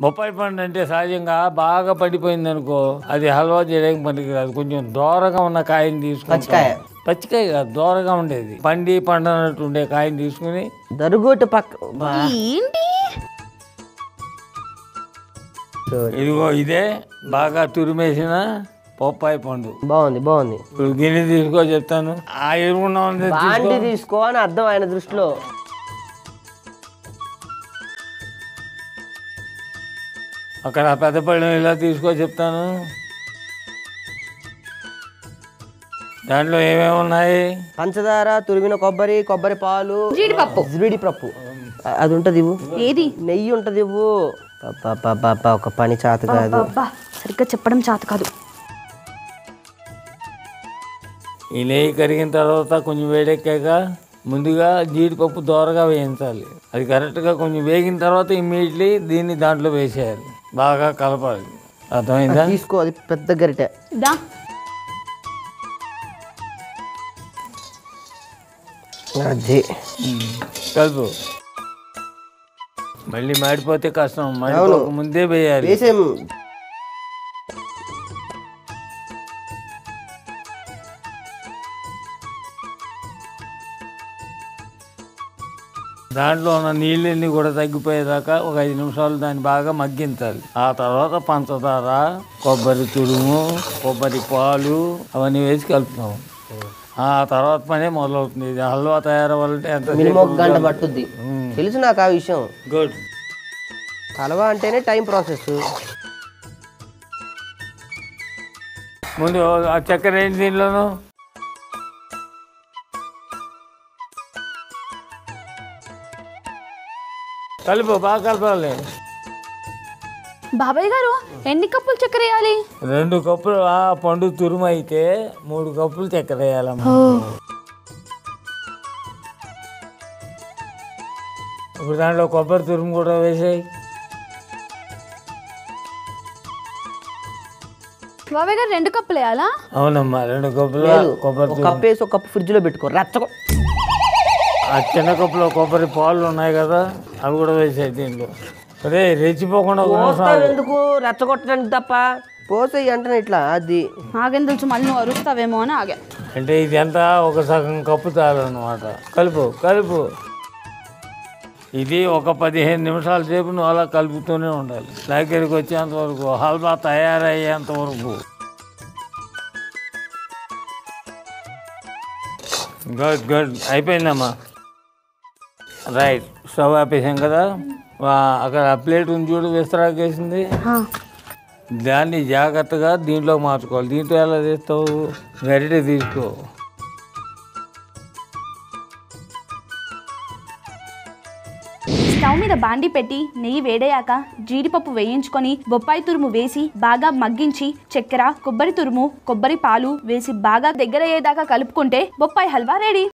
బొప్పాయి పండు అంటే సహజంగా బాగా పడిపోయింది అనుకో అది హల్వా చేయడానికి పనికిరాదు కొంచెం దూరంగా ఉన్న కాయని తీసుకుంటాం పచ్చికాయ. పచ్చికాయ కాదు దూరంగా ఉండేది పండి పండనట్టు ఉండే కాయని తీసుకుని దరుగుట్టు పక్క బా. ఏంటి ఇదిగో ఇదే బాగా తురిమేసిన బొప్పాయి పండు బాగుంది బాగుంది ఇప్పుడు గిన్నె తీసుకో చెప్తాను ఆ ఎరుగుండా ఉంది బాండి తీసుకో అని అర్థం ఆయన దృష్టిలో అక్కడ ఆ పెద్ద పళ్ళెం ఇలా తీసుకో చెప్తాను దాంట్లో ఏమేమి ఉన్నాయి పంచదార తురిమిన కొబ్బరి కొబ్బరి పాలు జీడిపప్పు జీడిపప్పు అ- అది ఉంటది ఇవ్వు ఏది నెయ్యి ఉంటది ఇవ్వు పాప ఒక పని చేత కాదు అబ్బా సరిగ్గా చెప్పడం చేత కాదు ఈ నెయ్యి కరిగిన తర్వాత కొంచెం వేడెక్కాక ముందుగా జీడిపప్పు దోరగా వేయించాలి అది కరెక్ట్గా కొంచెం వేగిన తర్వాత ఇమ్మీడియట్లీ దీన్ని దాంట్లో వేసేయాలి బాగా కలపాలి అర్థమైందా తీసుకో అది పెద్ద గరిటె దా అది కలుపు మళ్ళీ మాడిపోతే కష్టం మాడిపోక ముందే వేయాలి వేసేం దాంట్లో ఉన్న నీళ్ళన్నీ కూడా తగ్గిపోయేదాకా ఒక ఐదు నిమిషాలు దాన్ని బాగా మగ్గించాలి ఆ తర్వాత పంచదార కొబ్బరి తురుము కొబ్బరి పాలు అవన్నీ వేసి కలుపుతాం ఆ తర్వాత పనే మొదలవుతుంది ఇది హల్వా తయారవ్వాలంటే ఎంత మినిమం ఒక గంట పట్టుద్ది తెలుసు నాకు ఆ విషయం గుడ్ హల్వా అంటేనే టైం ప్రాసెస్ ముందు ఆ చక్కెర ఏంటి దీనిలోను కలుపు బాగా కలపాలి బాబాయ్ గారు ఎన్ని కప్పులు చక్కెర వేయాలి రెండు కప్పులు ఆ పండు తురుము అయితే మూడు కప్పులు చక్కెర వేయాలమ్మా ఇప్పుడు దాంట్లో కొబ్బరి తురుము కూడా వేసాయి బాబాయ్ గారు రెండు కప్పులు వేయాలా అవునమ్మా రెండు కప్పులు కొబ్బరి ఒక తురుము కప్ వేసి ఒక కప్పు ఫ్రిడ్జ్ లో పెట్టుకో రచ్చకో ఆ చిన్న కప్పులో కొబ్బరి పాలు ఉన్నాయి కదా అవి కూడా వేసాయి దీంట్లో అదే రెచ్చిపోకుండా ఒక నిమిషం పోస్తావు ఎందుకు రెచ్చగొట్టడానికి తప్ప పోసేయి అంటే ఇట్లా అది నాకేం తెలుసు మళ్ళీ నువ్వు అరుస్తావేమో అని ఆగా అంటే ఇది ఎంత ఒక సగం కప్పు చాలన్నమాట కలుపు కలుపు ఇది ఒక పదిహేను నిమిషాల సేపు నువ్వు అలా కలుపుతూనే ఉండాలి దగ్గరికి వచ్చేంత వరకు హల్వా తయారయ్యేంత వరకు గుడ్ గుడ్ అయిపోయిందమ్మా రైట్ స్టవ్ ఆపేసాం కదా వా, అక్కడ ఆ ప్లేట్ ఉంది చూడు విస్తరాకేసింది దాన్ని జాగ్రత్తగా దీంట్లో మార్చుకోవాలి దీంట్లో ఎలా తీస్తావు గరిటె తీసుకో స్టవ్ మీద బాండి పెట్టి నెయ్యి వేడయ్యాక జీడిపప్పు వేయించుకొని బొప్పాయి తురుము వేసి బాగా మగ్గించి చక్కెర కొబ్బరి తురుము కొబ్బరి పాలు వేసి బాగా దగ్గరయ్యేదాకా కలుపుకుంటే బొప్పాయి హల్వా రెడీ